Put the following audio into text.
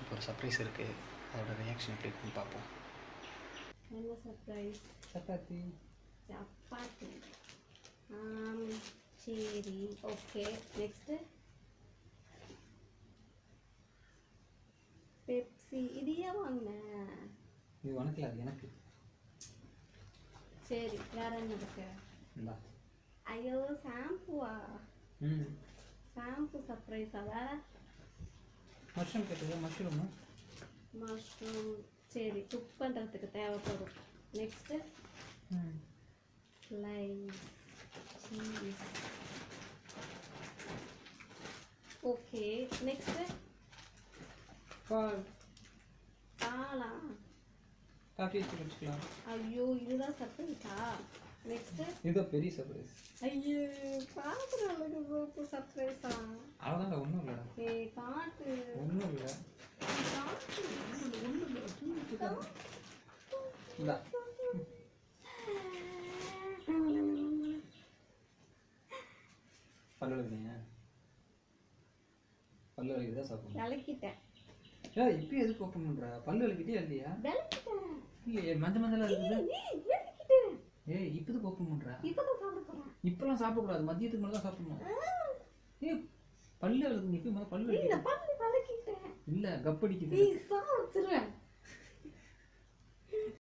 ஒரு சர்ப்ரைஸ் இருக்குது அதோட ரியாக்ஷன் எப்படி இருக்குன்னு பார்ப்போம் என்ன சர்ப்ரைஸ் சப்பாத்தி சப்பாத்தி ஆம், சரி ஓகே நெக்ஸ்ட்டு பெப்சி இது ஏன் வாங்கினேன் இது உனக்கு அது எனக்கு சரி வேற என்ன இருக்கு இந்தா ஐயோ ஷாம்புவா ம் ஷாம்பு சர்ப்ரைஸா வேற மஷ்ரூம் கேட்டது மஷ்ரூமு மஷ்ரூம் சரி குக் பண்ணுறதுக்கு தேவைப்படும் நெக்ஸ்ட்டு ம் ஸ்லைஸ் சீஸ் ஓகே நெக்ஸ்ட்டு பால் பாலா காஃபி வச்சு குடிச்சிக்கலாம் ஐயோ இதுதான் சர்ப்ரைஸா நெக்ஸ்ட்டு இதுதான் பெரிய சர்ப்ரைஸ் ஐயோ பார்க்குற அளவுக்கு சோப்பு சர்ப்ரைஸா அவ்வளோதான் ஒன்றும் இல்லைடா ஏய் காட்டு ஒன்றும் இல்லை காட்டு இந்தா பல்லு வலிக்குதுங்க பல்லு வலிக்கு தான் சாப்பிடணும் விளக்கிட்டேன் ஏ இப்பயும் எதுக்கு ஓப்பன் பண்ணுற பல்லு வலிக்கிட்டே இல்லையா விளக்கிட்டேன் இல்லையே மஞ்சள் மஞ்சளாக இருக்குது ஏய் விளக்கிட்டேன் ஏய் இப்போதுக்கு ஓப்பன் பண்ணுற இப்போதான் சாப்பிட போகிறேன் இப்போலாம் சாப்பிடக்கூடாது மதியத்துக்கு மேலே தான் சாப்பிடணும் ஏய் பல்லு வலிக்குங்க இப்பயும் முதல்ல பல்லு இல்ல வலிக்குது பல்லு விளக்கிட்டேன் இல்லை கப்படிக்குது நீ சாப்பிடுறேன்